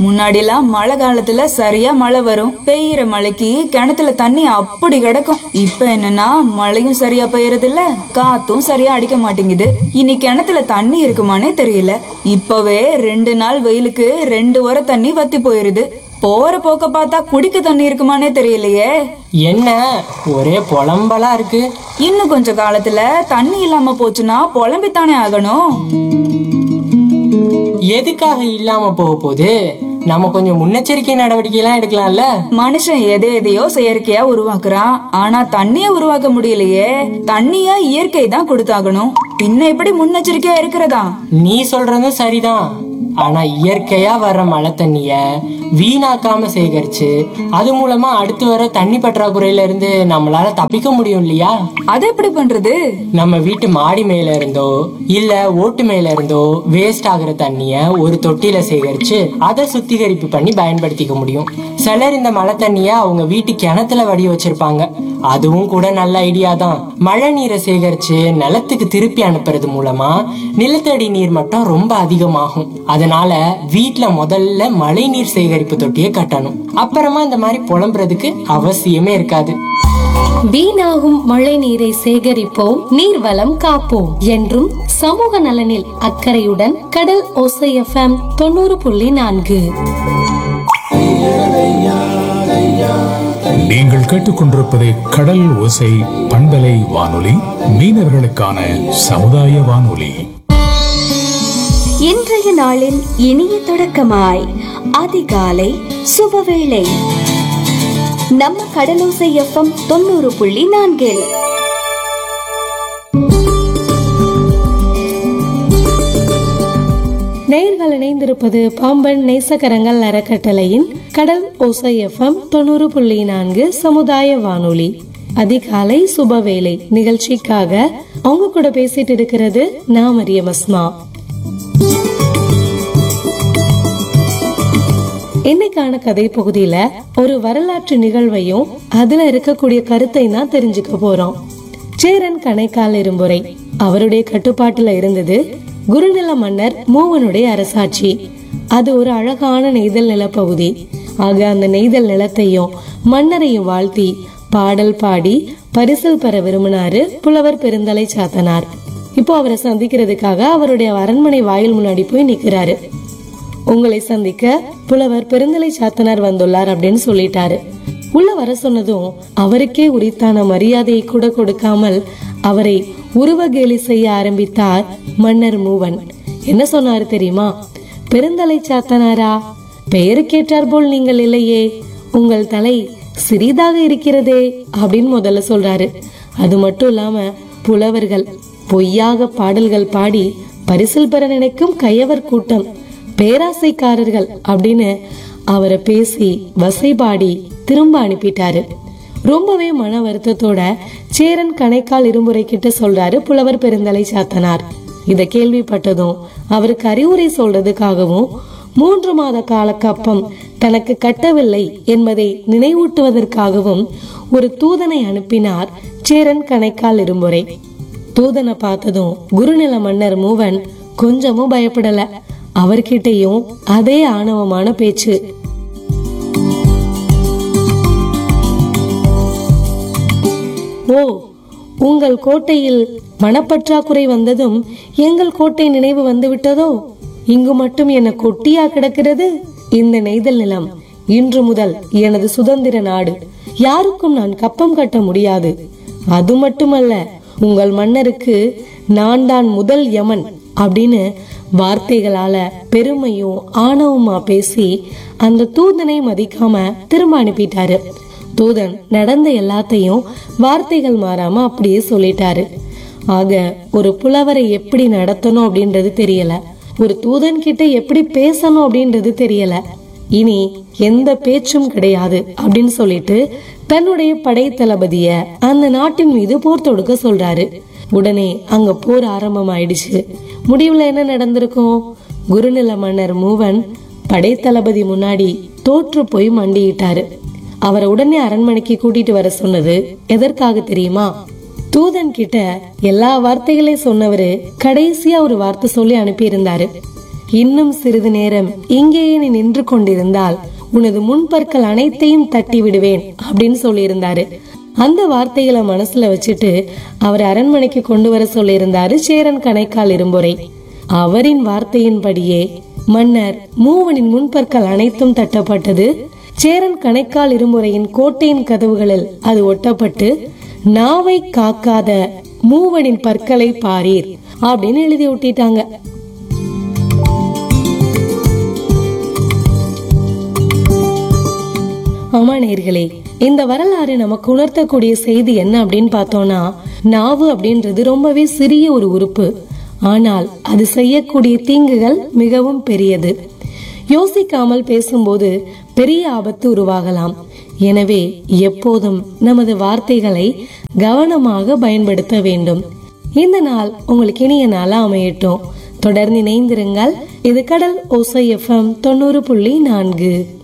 முன்னாடிலாம் மழை காலத்துல சரியா மழை வரும் பெய்யற மழைக்கு கிணத்துல தண்ணி அப்படி கிடக்கும் இப்ப என்னன்னா மழையும் சரியா பெய்யறது இல்ல காத்தும் சரியா அடிக்க மாட்டேங்குது இனி கிணத்துல தண்ணி இருக்குமானே தெரியல இப்பவே ரெண்டு நாள் வெயிலுக்கு ரெண்டு வர தண்ணி வத்தி போயிருது போற போக்க பார்த்தா குடிக்க தண்ணி இருக்குமானே தெரியலையே என்ன ஒரே புலம்பலா இருக்கு இன்னும் கொஞ்ச காலத்துல தண்ணி இல்லாம போச்சுன்னா புலம்பித்தானே ஆகணும் எதுக்காக இல்லாம போக போகுது நம்ம கொஞ்சம் முன்னெச்சரிக்கை நடவடிக்கை எல்லாம் எடுக்கலாம்ல மனுஷன் எதை எதையோ செயற்கையா உருவாக்குறான் ஆனா தண்ணிய உருவாக்க முடியலையே தண்ணிய இயற்கை தான் கொடுத்தாகணும் பின்ன எப்படி முன்னெச்சரிக்கையா இருக்கிறதா நீ சொல்றதும் சரிதான் ஆனா இயற்கையா வர்ற மழை தண்ணிய வீணாக்காம சேகரிச்சு அது மூலமா அடுத்து வர தண்ணி பற்றாக்குறையில இருந்து நம்மளால தப்பிக்க முடியும் இல்லையா அது எப்படி பண்றது நம்ம வீட்டு மாடி மேல இருந்தோ இல்ல ஓட்டு மேல இருந்தோ வேஸ்ட் ஆகுற தண்ணிய ஒரு தொட்டியில சேகரிச்சு அதை சுத்திகரிப்பு பண்ணி பயன்படுத்திக்க முடியும் சிலர் இந்த மழை தண்ணிய அவங்க வீட்டு கிணத்துல வடி வச்சிருப்பாங்க அதுவும் கூட நல்ல ஐடியா தான் மழை நீரை சேகரிச்சு நிலத்துக்கு திருப்பி அனுப்புறது மூலமா நிலத்தடி நீர் மட்டம் ரொம்ப அதிகமாகும் அதனால வீட்ல முதல்ல மழை நீர் சேகரிப்பு தொட்டியை கட்டணும் அப்புறமா இந்த மாதிரி புலம்புறதுக்கு அவசியமே இருக்காது வீணாகும் மழை நீரை சேகரிப்போம் நீர்வளம் காப்போம் என்றும் சமூக நலனில் அக்கறையுடன் கடல் ஓசை எஃப்எம் தொண்ணூறு புள்ளி நான்கு நீங்கள் கேட்டுக்கொண்டிருப்பது கடல் ஓசை பண்பலை வானொலி மீனவர்களுக்கான சமுதாய வானொலி இன்றைய நாளின் இனிய தொடக்கமாய் அதிகாலை சுபவேளை நம்ம கடலோசை எஃப்எம் தொண்ணூறு புள்ளி நான்கில் நேயர்கள் இணைந்திருப்பது பாம்பன் நேசகரங்கள் அறக்கட்டளையின் கடல் ஓசை எஃப்எம் தொண்ணூறு புள்ளி நான்கு சமுதாய வானொலி அதிகாலை சுபவேளை நிகழ்ச்சிக்காக அவங்க கூட பேசிட்டு இருக்கிறது நான் மரியம் அஸ்மா இன்னைக்கான கதை பகுதியில ஒரு வரலாற்று நிகழ்வையும் அதுல இருக்கக்கூடிய கருத்தை தான் தெரிஞ்சுக்க போறோம் சேரன் கணைக்கால் இரும்புரை அவருடைய கட்டுப்பாட்டுல இருந்தது குருநில மன்னர் மூவனுடைய அரசாட்சி அது ஒரு அழகான நெய்தல் நிலப்பகுதி ஆக அந்த நெய்தல் நிலத்தையும் மன்னரையும் வாழ்த்தி பாடல் பாடி பரிசில் பெற விரும்பினாரு புலவர் பெருந்தலை சாத்தனார் இப்போ அவரை சந்திக்கிறதுக்காக அவருடைய அரண்மனை வாயில் முன்னாடி போய் நிக்கிறாரு உங்களை சந்திக்க புலவர் பெருந்தலை சாத்தனார் வந்துள்ளார் அப்படின்னு சொல்லிட்டாரு உள்ள வர சொன்னதும் அவருக்கே உரித்தான மரியாதையை கூட கொடுக்காமல் அவரை உருவகேலி செய்ய ஆரம்பித்தார் மன்னர் மூவன் என்ன சொன்னாரு தெரியுமா பெருந்தலை சாத்தனாரா பெயருக்கேற்றார் போல் நீங்கள் இல்லையே உங்கள் தலை சிறிதாக இருக்கிறதே அப்படின்னு முதல்ல சொல்றாரு அது மட்டும் இல்லாம புலவர்கள் பொய்யாக பாடல்கள் பாடி பரிசில் பெற நினைக்கும் கையவர் கூட்டம் பேராசைக்காரர்கள் அப்படின்னு அவரை பேசி வசைபாடி திரும்ப அனுப்பிட்டாரு ரொம்பவே மன வருத்தத்தோட சேரன் கணைக்கால் இருமுறை கிட்ட சொல்றாரு புலவர் பெருந்தலை சாத்தனார் இத கேள்விப்பட்டதும் அவருக்கு அறிவுரை சொல்றதுக்காகவும் மூன்று மாத கால கப்பம் தனக்கு கட்டவில்லை என்பதை நினைவூட்டுவதற்காகவும் ஒரு தூதனை அனுப்பினார் சேரன் கணைக்கால் இருமுறை தூதனை பார்த்ததும் குருநில மன்னர் மூவன் கொஞ்சமும் பயப்படல அவர்கிட்டயும் அதே ஆணவமான பேச்சு ஓ உங்கள் கோட்டையில் மனப்பற்றாக்குறை வந்ததும் எங்கள் கோட்டை நினைவு வந்து விட்டதோ இங்கு மட்டும் என்ன கொட்டியா கிடக்கிறது இந்த நெய்தல் நிலம் இன்று முதல் எனது சுதந்திர நாடு யாருக்கும் நான் கப்பம் கட்ட முடியாது அது மட்டுமல்ல உங்கள் மன்னருக்கு நான் தான் முதல் யமன் அப்படின்னு வார்த்தைகளால பெருமையும் ஆணவமா பேசி அந்த தூதனை மதிக்காம திரும்ப அனுப்பிட்டாரு தூதன் நடந்த எல்லாத்தையும் வார்த்தைகள் மாறாம அப்படியே சொல்லிட்டாரு ஆக ஒரு புலவரை எப்படி நடத்தணும் அப்படின்றது தெரியல ஒரு தூதன் கிட்ட எப்படி பேசணும் அப்படின்றது தெரியல இனி எந்த பேச்சும் கிடையாது அப்படின்னு சொல்லிட்டு தன்னுடைய படை தளபதிய அந்த நாட்டின் மீது போர் தொடுக்க சொல்றாரு உடனே அங்க போர் ஆரம்பம் ஆயிடுச்சு முடிவுல என்ன நடந்திருக்கும் குருநில மன்னர் மூவன் படை தளபதி முன்னாடி தோற்று போய் மண்டியிட்டாரு அவரை உடனே அரண்மனைக்கு கூட்டிட்டு வர சொன்னது எதற்காக தெரியுமா தூதன் கிட்ட எல்லா வார்த்தைகளையும் சொன்னவரு கடைசியா ஒரு வார்த்தை சொல்லி அனுப்பி இருந்தாரு இன்னும் சிறிது நேரம் இங்கேயே நீ நின்று கொண்டிருந்தால் உனது முன்பற்கள் அனைத்தையும் தட்டி விடுவேன் அப்படின்னு சொல்லியிருந்தாரு அந்த வார்த்தைகளை மனசுல வச்சுட்டு அவர் அரண்மனைக்கு கொண்டு வர சொல்லியிருந்தாரு சேரன் கணைக்கால் இரும்புரை அவரின் வார்த்தையின்படியே மன்னர் மூவனின் முன்பற்கள் அனைத்தும் தட்டப்பட்டது சேரன் கணைக்கால் இருமுறையின் கோட்டையின் கதவுகளில் அது ஒட்டப்பட்டு நாவை காக்காத மூவனின் பற்களை பாரீர் அப்படின்னு எழுதி ஒட்டிட்டாங்க ஆமா நேர்களே இந்த வரலாறு நமக்கு உணர்த்தக்கூடிய செய்தி என்ன அப்படின்னு பார்த்தோம்னா நாவு அப்படின்றது ரொம்பவே சிறிய ஒரு உறுப்பு ஆனால் அது செய்யக்கூடிய தீங்குகள் மிகவும் பெரியது யோசிக்காமல் பேசும்போது பெரிய ஆபத்து உருவாகலாம் எனவே எப்போதும் நமது வார்த்தைகளை கவனமாக பயன்படுத்த வேண்டும் இந்த நாள் உங்களுக்கு இனிய நாளா அமையட்டும் தொடர்ந்து இணைந்திருங்கள் இது கடல் ஓசை எஃப்எம் தொண்ணூறு புள்ளி நான்கு